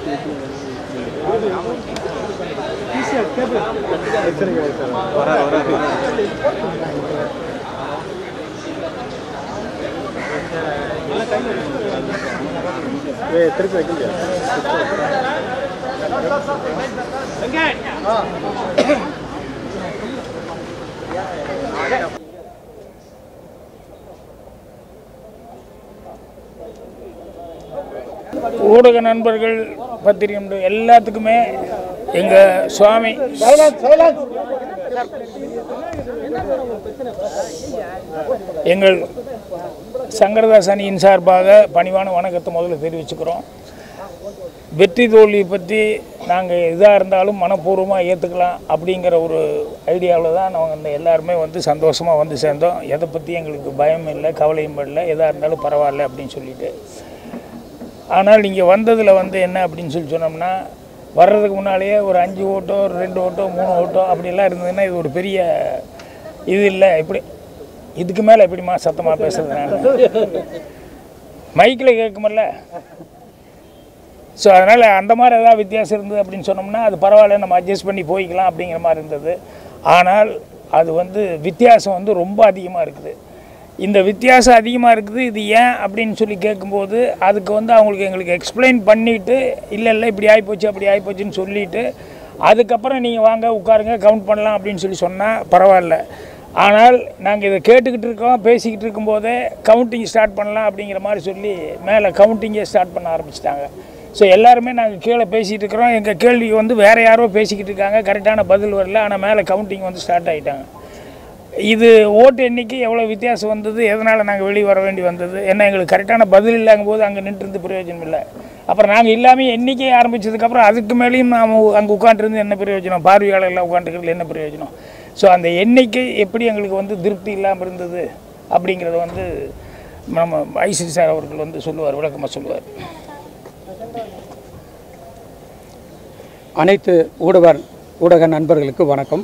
திருப்பி வைக்கலையா ஊடக நண்பர்கள் பத்திரிகை நண்பர்கள் எல்லாத்துக்குமே எங்கள் சுவாமி எங்கள் சங்கரதாஸ் அணியின் சார்பாக பணிவான வணக்கத்தை முதல்ல தெரிவிச்சுக்கிறோம் வெற்றி தோல்வி பற்றி நாங்கள் எதாக இருந்தாலும் மனப்பூர்வமாக ஏற்றுக்கலாம் அப்படிங்கிற ஒரு ஐடியாவில் தான் நாங்கள் இந்த எல்லாருமே வந்து சந்தோஷமாக வந்து சேர்ந்தோம் எதை பற்றி எங்களுக்கு பயம் இல்லை கவலையும் படல எதாக இருந்தாலும் பரவாயில்ல அப்படின்னு சொல்லிட்டு ஆனால் நீங்கள் வந்ததில் வந்து என்ன அப்படின்னு சொல்லி சொன்னோம்னா வர்றதுக்கு முன்னாலேயே ஒரு அஞ்சு ஓட்டோ ஒரு ரெண்டு ஓட்டோ மூணு ஓட்டோ அப்படிலாம் இருந்ததுன்னா இது ஒரு பெரிய இது இல்லை இப்படி இதுக்கு மேலே எப்படிம்மா சத்தமாக பேசுறது நான் மைக்கில் கேட்குமில்ல ஸோ அதனால் அந்த மாதிரி ஏதாவது வித்தியாசம் இருந்தது அப்படின்னு சொன்னோம்னா அது பரவாயில்ல நம்ம அட்ஜஸ்ட் பண்ணி போய்க்கலாம் அப்படிங்கிற மாதிரி இருந்தது ஆனால் அது வந்து வித்தியாசம் வந்து ரொம்ப அதிகமாக இருக்குது இந்த வித்தியாசம் அதிகமாக இருக்குது இது ஏன் அப்படின்னு சொல்லி கேட்கும்போது அதுக்கு வந்து அவங்களுக்கு எங்களுக்கு எக்ஸ்பிளைன் பண்ணிவிட்டு இல்லை இல்லை இப்படி ஆகிப்போச்சு அப்படி ஆகிப்போச்சுன்னு சொல்லிவிட்டு அதுக்கப்புறம் நீங்கள் வாங்க உட்காருங்க கவுண்ட் பண்ணலாம் அப்படின்னு சொல்லி சொன்னால் பரவாயில்ல ஆனால் நாங்கள் இதை கேட்டுக்கிட்டு இருக்கோம் பேசிக்கிட்டு இருக்கும்போதே கவுண்டிங் ஸ்டார்ட் பண்ணலாம் அப்படிங்கிற மாதிரி சொல்லி மேலே கவுண்டிங்கே ஸ்டார்ட் பண்ண ஆரம்பிச்சிட்டாங்க ஸோ எல்லாருமே நாங்கள் கீழே பேசிகிட்டு இருக்கிறோம் எங்கள் கேள்வி வந்து வேறு யாரோ பேசிக்கிட்டு இருக்காங்க கரெக்டான பதில் வரல ஆனால் மேலே கவுண்டிங் வந்து ஸ்டார்ட் ஆகிட்டாங்க இது ஓட்டு எண்ணிக்கை எவ்வளோ வித்தியாசம் வந்தது எதனால் நாங்கள் வெளியே வர வேண்டி வந்தது ஏன்னா எங்களுக்கு கரெக்டான பதில் இல்லாங்கும் போது அங்கே நின்றுருந்து பிரயோஜனம் இல்லை அப்புறம் நாங்கள் இல்லாமல் எண்ணிக்கை ஆரம்பித்ததுக்கப்புறம் அதுக்கு மேலேயும் நாம் அங்கே உட்காந்துருந்து என்ன பிரயோஜனம் பார்வையாளர்லாம் உட்காந்துக்கிறதுல என்ன பிரயோஜனம் ஸோ அந்த எண்ணிக்கை எப்படி எங்களுக்கு வந்து திருப்தி இல்லாமல் இருந்தது அப்படிங்கிறத வந்து நம்ம ஐசி சார் அவர்கள் வந்து சொல்லுவார் விளக்கமாக சொல்லுவார் அனைத்து ஊடக ஊடக நண்பர்களுக்கு வணக்கம்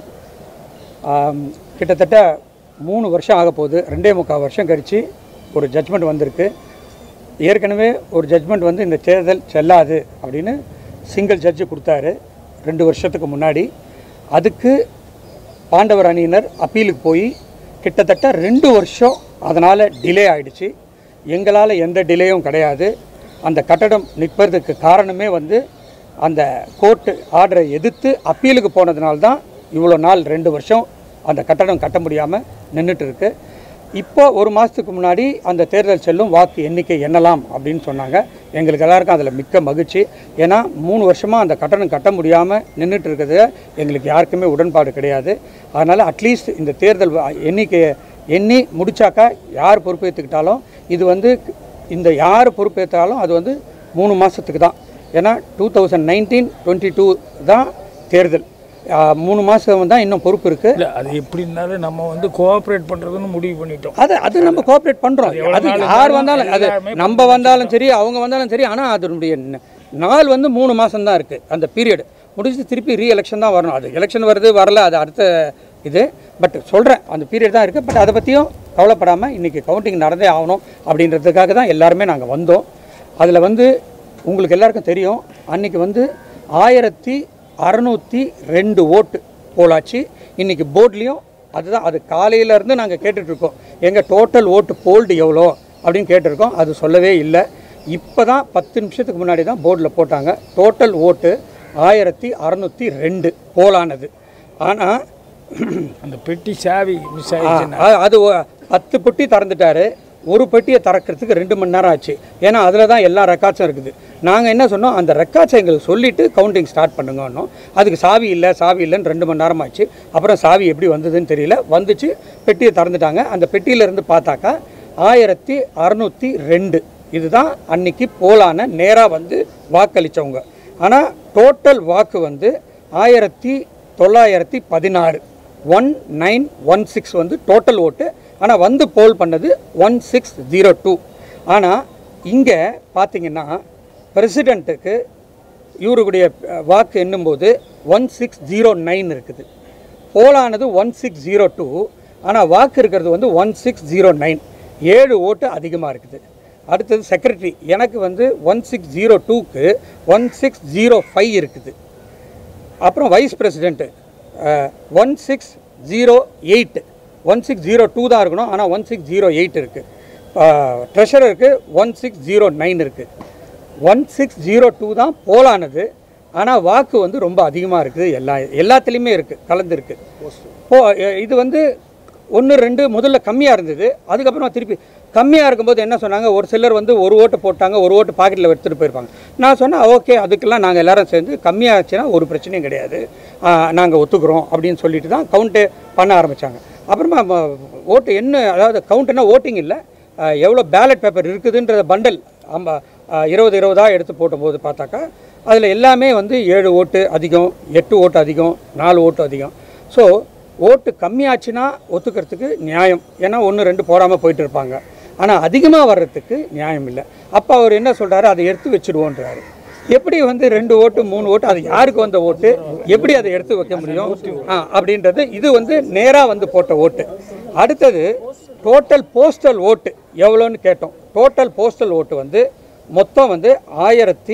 ஆம், கிட்டத்தட்ட மூணு வருஷம் ஆக போகுது ரெண்டே முக்கால் வருஷம் கழித்து ஒரு ஜட்ஜ்மெண்ட் வந்திருக்கு ஏற்கனவே ஒரு ஜட்ஜ்மெண்ட் வந்து இந்த தேர்தல் செல்லாது அப்படின்னு சிங்கிள் ஜட்ஜு கொடுத்தாரு ரெண்டு வருஷத்துக்கு முன்னாடி அதுக்கு பாண்டவர் அணியினர் அப்பீலுக்கு போய் கிட்டத்தட்ட ரெண்டு வருஷம் அதனால் டிலே ஆயிடுச்சு எங்களால் எந்த டிலேயும் கிடையாது அந்த கட்டடம் நிற்பதற்கு காரணமே வந்து அந்த கோர்ட்டு ஆர்டரை எதிர்த்து அப்பீலுக்கு போனதுனால தான் இவ்வளோ நாள் ரெண்டு வருஷம் அந்த கட்டடம் கட்ட முடியாமல் நின்றுட்டு இருக்கு இப்போ ஒரு மாதத்துக்கு முன்னாடி அந்த தேர்தல் செல்லும் வாக்கு எண்ணிக்கை எண்ணலாம் அப்படின்னு சொன்னாங்க எங்களுக்கு எல்லாருக்கும் அதில் மிக்க மகிழ்ச்சி ஏன்னா மூணு வருஷமாக அந்த கட்டணம் கட்ட முடியாமல் நின்றுட்டு இருக்கிறது எங்களுக்கு யாருக்குமே உடன்பாடு கிடையாது அதனால் அட்லீஸ்ட் இந்த தேர்தல் வா- எண்ணிக்கையை எண்ணி முடிச்சாக்கா யார் பொறுப்பேற்றுக்கிட்டாலும் இது வந்து இந்த யார் பொறுப்பேற்றாலும் அது வந்து மூணு மாதத்துக்கு தான் ஏன்னா two thousand nineteen twenty two தான் தேர்தல் ஆ, மூணு மாதம் தான் இன்னும் பொறுப்பு இருக்குது இல்லை அது எப்படி இருந்தாலும் நம்ம வந்து கோஆப்ரேட் பண்ணுறதுன்னு முடிவு பண்ணிட்டோம் அது அது நம்ம கோஆப்ரேட் பண்ணுறோம் எவ்வளவு அது நாள் யார் இருந்தாலும் வந்தாலும் அது எல்லாருமே நம்ம வந்தாலும் சரி அவங்க வந்தாலும் சரி ஆனால் அதனுடைய ந- நாள் வந்து மூணு மாதம் தான் இருக்குது அந்த பீரியட் முடிஞ்சு திருப்பி ரீ எலெக்ஷன் தான் வரணும் அது எலெக்ஷன் வருது வரல அது அடுத்த இது பட் சொல்கிறேன் அந்த பீரியட் தான் இருக்குது பட் அதை பற்றியும் கவலைப்படாமல் இன்றைக்கி கவுண்டிங் நடந்தே ஆகணும் அப்படின்றதுக்காக தான் எல்லாருமே நாங்கள் வந்தோம் அதில் வந்து உங்களுக்கு எல்லாருக்கும் தெரியும் அன்றைக்கி வந்து ஆயிரத்தி அறநூற்றி ரெண்டு ஓட்டு போலாச்சு இன்றைக்கி போர்ட்லேயும் அதுதான் அது காலையிலேருந்து நாங்கள் கேட்டுட்ருக்கோம் எங்கள் டோட்டல் ஓட்டு போல்டு எவ்வளோ அப்படின்னு கேட்டிருக்கோம் அது சொல்லவே இல்லை இப்போ தான் பத்து நிமிஷத்துக்கு முன்னாடி தான் போர்டில் போட்டாங்க டோட்டல் ஓட்டு ஆயிரத்தி அறநூற்றி ரெண்டு போலானது ஆனால் அந்த பெட்டி சாவி மிஸ் ஆ, ஆயிடுச்சுன்னா அ- அது ஒ- பத்து பெட்டி திறந்துட்டாரு ஒரு பெட்டியை திறக்கிறதுக்கு ரெண்டு மணி நேரம் ஆச்சு ஏன்னா அதில் தான் எல்லா ரெக்கார்ட்ஸும் இருக்குது நாங்கள் என்ன சொன்னோம் அந்த ரெக்கார்ட்ஸை எங்களுக்கு சொல்லிவிட்டு கவுண்டிங் ஸ்டார்ட் பண்ணுங்கன்னோம் அதுக்கு சாவி இல்லை சாவி இல்லைன்னு ரெண்டு மணி நேரம் ஆச்சு அப்புறம் சாவி எப்படி வந்ததுன்னு தெரியல வந்துச்சு பெட்டியை திறந்துட்டாங்க அந்த பெட்டியிலேருந்து பார்த்தாக்கா ஆயிரத்தி அறநூற்றி ரெண்டு இதுதான் அன்னைக்கு போலான நேராக வந்து வாக்களித்தவங்க ஆனால் டோட்டல் வாக்கு வந்து ஆயிரத்தி தொள்ளாயிரத்தி பதினாறு ஒன் நைன் ஒன் சிக்ஸ் வந்து டோட்டல் ஓட்டு ஆனால் வந்து போல் பண்ணது ஒன் சிக்ஸ் ஜீரோ டூ ஆனால் இங்கே பார்த்தீங்கன்னா பிரசிடெண்ட்டுக்கு இவருடைய அஹ், வாக்கு எண்ணும்போது ஒன் சிக்ஸ் ஜீரோ நைன் இருக்குது போலானது ஒன் சிக்ஸ் ஜீரோ டூ ஆனால் வாக்கு இருக்கிறது வந்து ஒன் சிக்ஸ் ஜீரோ நைன் ஏழு ஓட்டு அதிகமாக இருக்குது அடுத்தது செக்ரட்டரி எனக்கு வந்து ஒன் சிக்ஸ் ஜீரோ டூக்கு ஒன் சிக்ஸ் ஜீரோ ஃபைவ் இருக்குது அப்புறம் vice president one six zero eight one six zero two தான் இருக்கணும் ஆனால் ஒன் சிக்ஸ் ஜீரோ எயிட் இருக்குது ட்ரெஷரருக்கு ஒன் சிக்ஸ் ஜீரோ நைன் இருக்குது ஒன் சிக்ஸ் ஜீரோ டூ தான் போலானது ஆனால் வாக்கு வந்து ரொம்ப அதிகமாக இருக்குது எல்லா எல்லாத்துலேயுமே இருக்குது கலந்துருக்கு போ இது வந்து ஒன்று ரெண்டு முதல்ல கம்மியாக இருந்தது அதுக்கப்புறமா திருப்பி கம்மியாக இருக்கும்போது என்ன சொன்னாங்க ஒரு சிலர் வந்து ஒரு ஓட்டு போட்டாங்க ஒரு ஓட்டு பாக்கெட்டில் எடுத்துகிட்டு போயிருப்பாங்க நான் சொன்னேன் ஓகே அதுக்கெல்லாம் நாங்கள் எல்லாரும் சேர்ந்து கம்மியாச்சுன்னா ஒரு பிரச்சனையும் கிடையாது நாங்கள் ஒத்துக்கிறோம் அப்படின்னு சொல்லிட்டு தான் கவுண்ட்டு பண்ண ஆரம்பித்தாங்க அப்புறமா ம- ஓட்டு என்ன அதாவது கவுண்ட்னா ஓட்டிங் இல்லை எவ்வளோ பேலட் பேப்பர் இருக்குதுன்ற பண்டல் ஆமா அஹ், இருபது இருபதா எடுத்து போடும்போது பார்த்தாக்கா அதில் எல்லாமே வந்து ஏழு ஓட்டு அதிகம் எட்டு ஓட்டு அதிகம் நாலு ஓட்டு அதிகம் ஸோ ஓட்டு கம்மியாச்சுன்னா ஒத்துக்கிறதுக்கு நியாயம் ஏன்னா ஒன்று ரெண்டு போடாமல் போயிட்டு இருப்பாங்க ஆனால் அதிகமாக வர்றதுக்கு நியாயம் இல்லை அப்போ அவர் என்ன சொல்கிறாரு அதை எடுத்து வச்சுடுவோன்றாரு எப்படி வந்து ரெண்டு ஓட்டு மூணு ஓட்டு அது யாருக்கு வந்த ஓட்டு எப்படி அதை எடுத்து வைக்க முடியும் ஆ அப்படின்றது இது வந்து நேராக வந்து போட்ட ஓட்டு அடுத்தது டோட்டல் போஸ்டல் ஓட்டு எவ்வளோன்னு கேட்டோம் டோட்டல் போஸ்டல் ஓட்டு வந்து மொத்தம் வந்து ஆயிரத்தி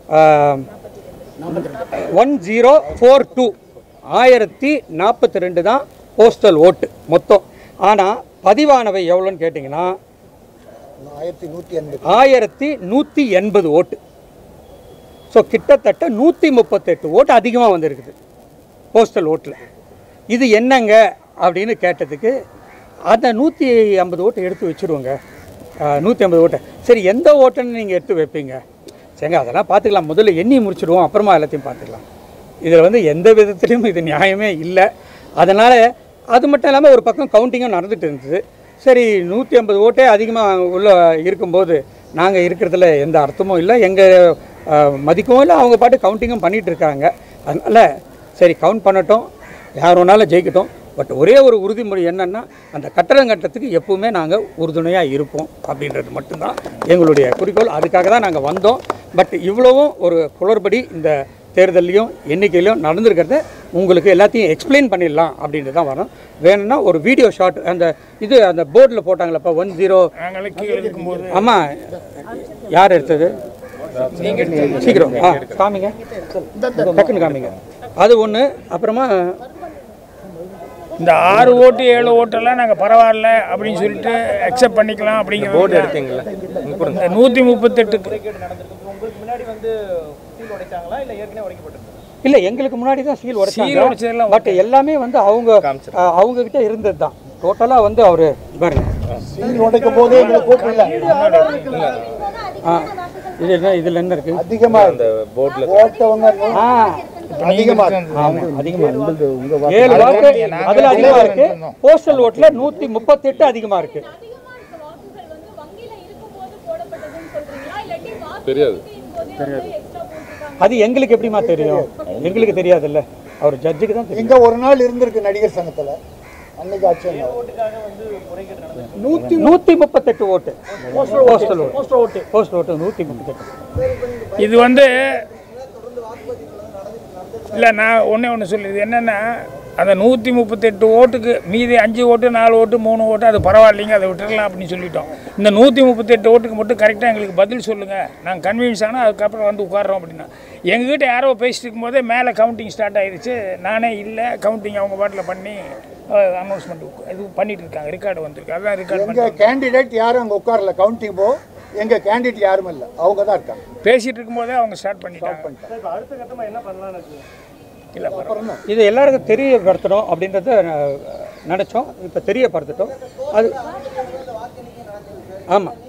ஒன் ஜீரோ ஃபோர் டூ ஆயிரத்தி நாற்பத்தி ரெண்டு தான் போஸ்டல் ஓட்டு மொத்தம் ஆனால் பதிவானவை எவ்வளோன்னு கேட்டிங்கன்னா ஆயிரத்தி நூற்றி எண்பது ஆயிரத்தி நூற்றி எண்பது ஓட்டு ஸோ கிட்டத்தட்ட நூற்றி முப்பத்தெட்டு ஓட்டு அதிகமாக வந்திருக்குது போஸ்டல் ஓட்டில் இது என்னங்க அப்படின்னு கேட்டதுக்கு அந்த நூற்றி ஐம்பது ஓட்டை எடுத்து வச்சுருவோங்க நூற்றி ஐம்பது ஓட்டை சரி எந்த ஓட்டுன்னு நீங்கள் எடுத்து வைப்பீங்க சரிங்க அதெல்லாம் பார்த்துக்கலாம் முதல்ல எண்ணி முடிச்சிடுவோம் அப்புறமா எல்லாத்தையும் பார்த்துக்கலாம் இதில் வந்து எந்த விதத்துலையும் இது நியாயமே இல்லை அதனால் அது மட்டும் இல்லாமல் ஒரு பக்கம் கவுண்டிங்கும் நடந்துட்டு இருந்தது சரி நூற்றி ஐம்பது ஓட்டே அதிகமாக உள்ள இருக்கும்போது நாங்கள் இருக்கிறதுல எந்த அர்த்தமும் இல்லை எங்கள் மதிக்கவும் இல்லை அவங்க பாட்டு கவுண்டிங்கும் பண்ணிகிட்டு இருக்காங்க அதனால் சரி கவுண்ட் பண்ணட்டும் யார் வேணாலும் ஜெயிக்கட்டும் பட் ஒரே ஒரு உறுதிமொழி என்னன்னா அந்த கட்டடம் கட்டத்துக்கு எப்பவுமே நாங்கள் உறுதுணையாக இருப்போம் அப்படின்றது மட்டும்தான் எங்களுடைய குறிக்கோள் அதுக்காக தான் நாங்கள் வந்தோம் பட் இவ்வளவும் ஒரு குளறுபடி இந்த தேர்தல்லையும் எண்ணிக்கையிலும் நடந்திருக்கிறத உங்களுக்கு எல்லாத்தையும் எக்ஸ்பிளைன் பண்ணிடலாம் அப்படின்ட்டு தான் வரோம் வேணும்னா ஒரு வீடியோ ஷாட் அந்த இது அந்த போர்டில் போட்டாங்களப்பா ஒன் ஜீரோ நாங்களே கீழே இருக்கும்போது ஆமாம் யார் எடுத்தது சீக்கிரம் ஆ காமிங்க டக்குன்னு காமிங்க அது ஒன்று அப்புறமா இந்த ஆறு ஓட்டு ஏழு ஓட்டெல்லாம் நாங்கள் பரவாயில்ல அப்படின்னு சொல்லிட்டு அக்செப்ட் பண்ணிக்கலாம் அப்படிங்கிறது எடுத்தீங்களா இந்த நூற்றி முப்பத்தெட்டுக்கு இல்லை எங்களுக்கு முன்னாடி தான் சீல் சீல் உடைச்சாங்க உடைச்சதெல்லாம் பட் எல்லாமே வந்து அவங்க ஆ, அவங்க கிட்ட இருந்தது தான் டோட்டலாக வந்து அவர் பாருங்க சீல் உடைக்கும் போதே எங்களை கூப்பிடல ஆ இது என்ன இதில் என்ன இருக்கு அதிகமா அந்த போர்டில் ஓட்டவங்க ஆ அதிகமா ஆமாம் அதிகமாக ஏழு வாக்கு அதில் அதிகமாக இருக்கு போஸ்டல் ஓட்டில் நூற்றி முப்பத்தெட்டு அதிகமாக இருக்கு அதிகமா இருக்க வாக்குகள் வந்து வங்கியில இருக்கும்போது போடப்பட்டதுன்னு சொல்றீங்களா இல்லாட்டி வாக்கு தெரியாது. எண்ணிக்கையின் போது எக்ஸ்ட்ரா போட்டிருக்காங்க அது எங்களுக்கு எப்படிமா தெரியும் எங்களுக்கு தெரியாதுல்ல அவர் ஜட்ஜுக்கு தான் தெரியும் இங்க ஒரு நாள் இருந்திருக்கு நடிகர் சங்கத்துல அன்னைக்கு ஆச்சு நூற்றி நூற்றி முப்பத்தெட்டு ஓட்டு போஸ்டல் ஓட்டு போஸ்டல் ஓட்டு போஸ்டல் ஓட்டு நூற்றி முப்பத்தெட்டு இது வந்து இல்லை நான் ஒன்றே ஒன்று சொல்லுது என்னென்னா அந்த நூற்றி முப்பத்தெட்டு ஓட்டுக்கு மீதி அஞ்சு ஓட்டு நாலு ஓட்டு மூணு ஓட்டு அது பரவாயில்லைங்க அதை விட்டுறலாம் அப்படின்னு சொல்லிட்டோம் இந்த நூற்றி முப்பத்தெட்டு ஓட்டுக்கு மட்டும் கரெக்டாக எங்களுக்கு பதில் சொல்லுங்கள் நாங்கள் கன்வின்ஸ் ஆனால் அதுக்கப்புறம் வந்து உட்கார்றோம் அப்படின்னா எங்ககிட்ட யாரோ பேசிட்டு இருக்கும்போதே மேலே கவுண்டிங் ஸ்டார்ட் ஆயிடுச்சு நானே இல்லை கவுண்டிங் அவங்க பாட்டில் பண்ணி அனௌன்ஸ்மெண்ட் இது பண்ணிட்டு இருக்காங்க ரெக்கார்டு வந்திருக்கு அதான் ரெக்கார்ட் எங்க பண்ணி கேண்டிடேட் யாரும் அங்க உட்காரல கவுண்டிங் போ எங்க கேண்டிடேட் யாரும் இல்ல அவங்க தான் இருக்காங்க பேசிட்டு இருக்கும்போதே அவங்க ஸ்டார்ட் பண்ணிட்டாங்க இல்லை பரவாயில்ல இது எல்லாருக்கும் தெரியப்படுத்தணும் அப்படின்றத அஹ், நினைச்சோம் இப்போ தெரியப்படுத்திட்டோம் அது ஆமாம்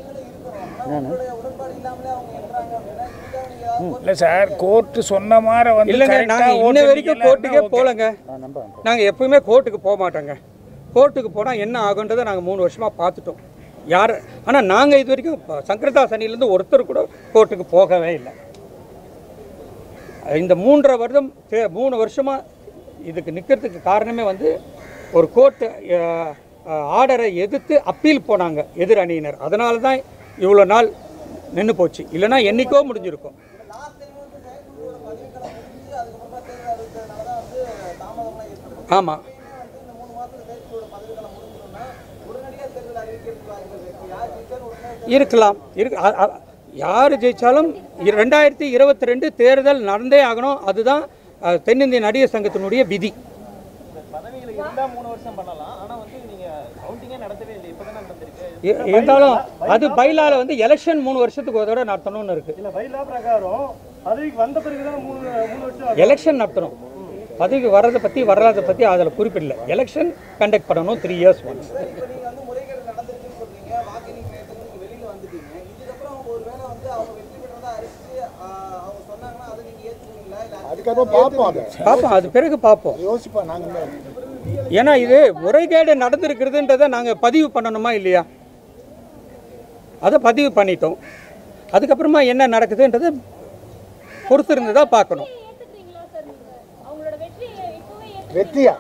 இல்லை சார் கோர்ட்டு சொன்ன மாதிரி வந்து இல்லைங்க correct ஆ நாங்கள் ஓட்டு இன்ன வரைக்கும் எண்ணிக்கையில கோர்ட்டுக்கே இருந்தா okay. போகலங்க நாங்கள் எப்பவுமே கோர்ட்டுக்கு போக மாட்டோங்க கோர்ட்டுக்கு போனால் என்ன ஆகுன்றதை நாங்கள் மூணு வருஷமாக பார்த்துட்டோம் யார் ஆனால் நாங்கள் இது வரைக்கும் ப- சங்கரதாஸ் அணியிலேருந்து ஒருத்தர் கூட கோர்ட்டுக்கு போகவே இல்லை இந்த மூன்றரை வருடம் தே- மூணு வருஷமாக இதுக்கு நிற்கிறதுக்கு காரணமே வந்து ஒரு கோர்ட்டு ஆர்டரை எதிர்த்து அப்பீல் போனாங்க எதிர் அணியினர் அதனால தான் இவ்வளோ நாள் நின்று போச்சு இல்லைன்னா என்னைக்கோ முடிஞ்சிருக்கும் ஆமாம் இருக்கலாம் இருக்கு அ- அ- யார் ஜெயித்தாலும் ரெண்டாயிரத்தி இருபத்தி ரெண்டு தேர்தல் நடந்தே ஆகணும் அதுதான் அ, தென்னிந்திய நடிகர் சங்கத்தினுடைய விதி பதவியில் இருந்தா மூணு வருஷம் பண்ணலாம் ஆனா வந்து நீங்க கவுண்டிங்கே நடத்தவே இல்லை இப்பதானே நடந்திருக்கு இ- இருந்தாலும் அது பைலால வந்து எலெக்ஷன் மூணு வருஷத்துக்கு ஒரு தடவை நடத்தணும்னு இருக்கு இல்ல பைலா பிரகாரம் பதவிக்கு வந்த பிறகுதான் மூணு மூணு வருஷம் எலெக்ஷன் நடத்தணும் பதவிக்கு வர்றதை பற்றி வர்றதை பற்றி அதில் குறிப்பிடல எலெக்ஷன் கண்டக்ட் பண்ணணும் த்ரீ இயர்ஸ் ஒன்ஸ் இப்போ நீங்கள் வந்து முறைகேடு நடந்திருக்குன்னு சொல்றீங்க வாக்கு எண்ணிக்கை நேரத்துக்கு நீங்கள் வெளியில் வந்துட்டீங்க இதுக்கப்புறம் அவங்க ஒருவேளை வந்து அவங்க வெற்றி பெற்றதா அறிவிச்சு ஆஹ், அவங்க சொன்னாங்கன்னா அதை நீங்கள் ஏற்றுக்குவீங்களா இல்லை அதுக்கப்புறம் பார்ப்போம் அதை பார்ப்போம் அது பிறகு பார்ப்போம் யோசிப்போம் நாங்கள் ஏன்னா இது முறைகேடு நடந்திருக்கிறதுன்றதை நாங்கள் பதிவு பண்ணணுமா இல்லையா அதை பதிவு பண்ணிட்டோம் அதுக்கப்புறமா என்ன நடக்குதுன்றதை பொறுத்திருந்து தான் பார்க்கணும் ஏத்துக்கிறீங்களா சார் நீங்க அவங்களோட வெற்றியை இப்பவே ஏத்து வெற்றியா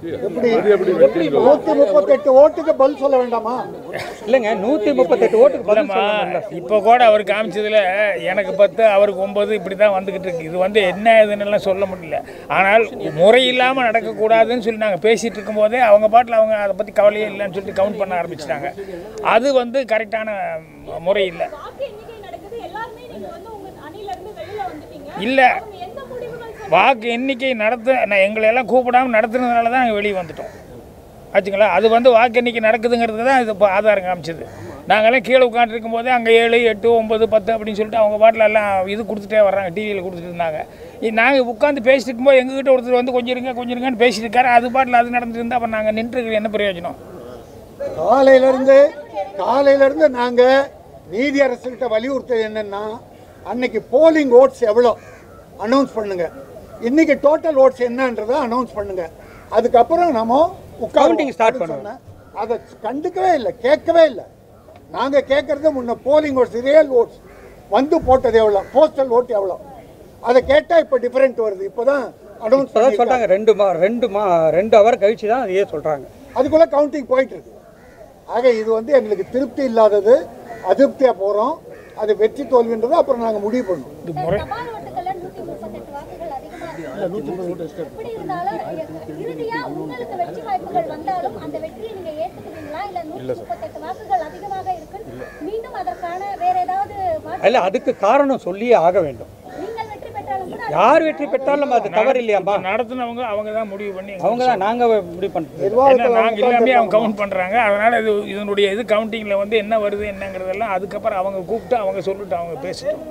எப்படி நூத்தி முப்பத்தெட்டு ஓட்டுக்கு பதில் சொல்ல வேண்டாமா இல்லைங்க நூற்றி முப்பத்தெட்டு ஓட்டுக்கு பதில் இல்லைம்மா சொல்லணும்ல இப்போ கூட அவர் காமிச்சதுல எனக்கு பத்து அவருக்கு ஒன்பது இப்படி தான் வந்துக்கிட்டு இருக்கு இது வந்து என்ன இதுன்னு எல்லாம் சொல்ல முடியல ஆனால் முறை இல்லாமல் நடக்கக்கூடாதுன்னு சொல்லி நாங்கள் பேசிகிட்டு இருக்கும்போதே அவங்க பாட்டில் அவங்க அதை பற்றி கவலையே இல்லைன்னு சொல்லிட்டு கவுண்ட் பண்ண ஆரம்பிச்சிட்டாங்க அது வந்து கரெக்டான முறை இல்லை வாக்கு எண்ணிக்கை நடக்குது எல்லாருமே நீங்க வந்து உங்க அணில இருந்து வெளியில வந்துட்டீங்க இல்லை அவங்க எந்த முடிவுகள் சொன்னாங்க? வாக்கு எண்ணிக்கை நடத்த நான் எங்களை எல்லாம் கூப்பிடாம நடத்துனதுனால தான் நாங்கள் வெளியே வந்துட்டோம் ஆச்சுங்களா அது வந்து வாக்கு எண்ணிக்கை நடக்குதுங்கிறது தான் இது இப்போ ஆதாரம் காமிச்சது நாங்கெல்லாம் கீழே உட்காந்துருக்கும் போதே அங்கே ஏழு எட்டு ஒம்பது பத்து அப்படின்னு சொல்லிட்டு அவங்க பாட்டில் எல்லாம் இது கொடுத்துட்டே வர்றாங்க டிவியில் கொடுத்துட்டு இருந்தாங்க நாங்கள் உட்காந்து பேசிட்டு இருக்கும்போது எங்ககிட்ட ஒருத்தர் வந்து கொஞ்சம் இருங்க கொஞ்சம் இருங்கன்னு பேசிட்டு இருக்காரு அது பாட்டில் அது நடந்துட்டு இருந்தால் அப்போ நாங்கள் நின்றுருக்கு என்ன பிரயோஜனம் காலையில இருந்து காலையில இருந்து நாங்க நீதி அரசுகிட்ட வலியுறுத்தது என்னன்னா அன்னைக்கு போலிங் ஓட்ஸ் எவ்வளோ அனௌன்ஸ் பண்ணுங்க இன்னைக்கு டோட்டல் ஓட்ஸ் என்னன்றதை அனௌன்ஸ் பண்ணுங்க அதுக்கப்புறம் நம்ம Counting start பண்ணுவோம். சொன்னேன் அதை கண்டுக்கவே இல்லை கேட்கவே இல்லை நாங்க கேட்கறது முன்ன போலிங் ஓட்ஸ் ரியல் ஓட்ஸ் வந்து போட்டது எவ்வளோ போஸ்டல் ஓட்டு எவ்வளோ அதை கேட்டா இப்போ டிஃபரெண்ட் வருது இப்போதான் அனௌன்ஸ் இப்போதான் சொல்கிறாங்க ரெண்டு மா ரெண்டு மா ரெண்டு ஹவர் கழிச்சு தான் அதையே சொல்கிறாங்க அதுக்குள்ள கவுண்டிங் போயிட்டு இருக்கு ஆக இது வந்து எங்களுக்கு திருப்தி இல்லாதது அதிருப்தியா போறோம் அது வெற்றி தோல்வின்றது அப்புறம் நாங்க முடிவு பண்ணுவோம் இது முறை தபால் ஓட்டுகள்ல நூத்தி முப்பத்தெட்டு வாக்குகள் அதிகமா இருக்கு எப்படி இருந்தாலும் இறுதியா உங்களுக்கு வெற்றி வாய்ப்புகள் வந்தாலும் அந்த வெற்றியை நீங்க ஏத்துக்குவீங்களா இல்ல நூத்தி முப்பத்தெட்டு வாக்குகள் அதிகமாக இருக்கு மீண்டும் அதற்கான வேற ஏதாவது மாற்று- இல்லை அதுக்கு காரணம் சொல்லியே ஆக வேண்டும் நீங்கள் வெற்றி பெற்றாலும் கூட யார் வெற்றி பெற்றாலும் அது தவறு இல்லையாம்பா நடத்துனவங்க அவங்க தான் முடிவு பண்ணி அவங்க தான் நாங்கள் முடிவு பண்ணுறது நிர்வாகத்தில் ஏன்னா நாங்கள் எல்லாமே அவங்க கவுண்ட் பண்ணுறாங்க அதனால் இது இதனுடைய இது கவுண்டிங்கில் வந்து என்ன வருது என்னங்கிறதெல்லாம் அதுக்கப்புறம் அவங்க கூப்பிட்டு அவங்க சொல்லிட்டு அவங்க பேசிட்டோம்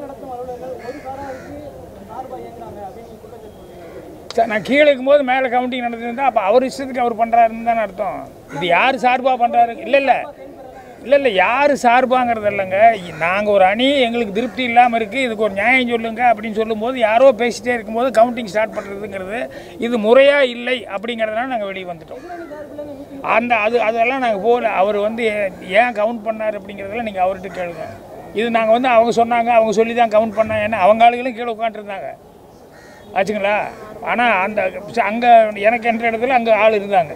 சார் நான் கீழே இருக்கும்போது மேலே கவுண்டிங் நடந்துருந்தா அப்போ அவர் இஷ்டத்துக்கு அவர் பண்ணுறாருன்னு தானே அர்த்தம் இது யார் சார்பாக பண்ணுறாரு இல்லை இல்லை இல்லை இல்லை யார் சார்பாங்கிறது இல்லைங்க நாங்கள் ஒரு அணி எங்களுக்கு திருப்தி இல்லாமல் இருக்குது இதுக்கு ஒரு நியாயம் சொல்லுங்க அப்படின்னு சொல்லும்போது யாரோ பேசிட்டே இருக்கும்போது கவுண்டிங் ஸ்டார்ட் பண்ணுறதுங்கிறது இது முறையாக இல்லை அப்படிங்கிறதுனால நாங்கள் வெளியே வந்துட்டோம் அந்த அது அதெல்லாம் நாங்கள் போகல அவர் வந்து ஏ- ஏன் கவுண்ட் பண்ணார் அப்படிங்கிறதெல்லாம் நீங்கள் அவர்கிட்ட கேளுங்க இது நாங்கள் வந்து அவங்க சொன்னாங்க அவங்க சொல்லி தான் கவுண்ட் பண்ணாங்க அவங்க ஆளுகளும் கீழே உட்காந்துருந்தாங்க ஆச்சுங்களா ஆனால் அந்த அங்கே எனக்கு என்ற இடத்துல அங்கே ஆள் இருந்தாங்க